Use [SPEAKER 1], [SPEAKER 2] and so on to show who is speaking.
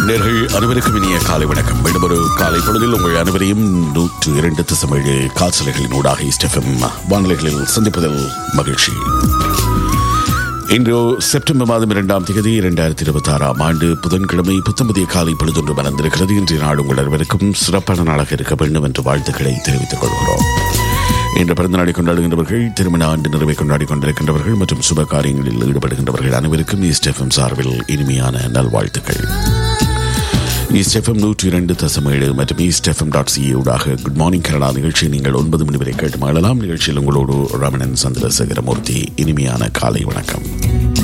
[SPEAKER 1] நேர்கள் அனைவருக்கும் இனிய காலை வணக்கம் மீண்டும் ஒரு காலை பொழுதில் உங்கள் அனைவரையும் நூற்று இரண்டு திசமேழு காசலைகளின் ஊடாக இஸ்டெஃபம் வானிலைகளில் சந்திப்பதில் மகிழ்ச்சி இன்று செப்டம்பர் மாதம் இரண்டாம் தேதி இரண்டாயிரத்தி இருபத்தி ஆறாம் ஆண்டு புதன்கிழமை புத்தம்பதிய காலை பொழுதொன்று மலர்ந்திருக்கிறது இன்றைய நாள் உங்கள் அனைவருக்கும் சிறப்பான நாளாக இருக்க வேண்டும் என்று வாழ்த்துக்களை தெரிவித்துக் கொள்கிறோம் இன்று பிறந்த நாளை கொண்டாடுகின்றவர்கள் திருமண ஆண்டு நிறைவை கொண்டாடி கொண்டிருக்கின்றவர்கள் மற்றும் சுப காரியங்களில் ஈடுபடுகின்றவர்கள் அனைவருக்கும் ஈஸ்ட் எஃப்எம் சார்பில் இனிமையான நல்வாழ்த்துக்கள் ஈஸ்ட் எஃப்எம் நூற்றி இரண்டு தசம் ஏழு மற்றும் ஈஸ்ட் எஃப்எம் டாட் சி ஊடாக குட் மார்னிங் கனடா நிகழ்ச்சியை நீங்கள் ஒன்பது மணி வரை கேட்டு மாறலாம் நிகழ்ச்சியில் உங்களோடு ரமணன் சந்திரசேகரமூர்த்தி இனிமையான காலை வணக்கம்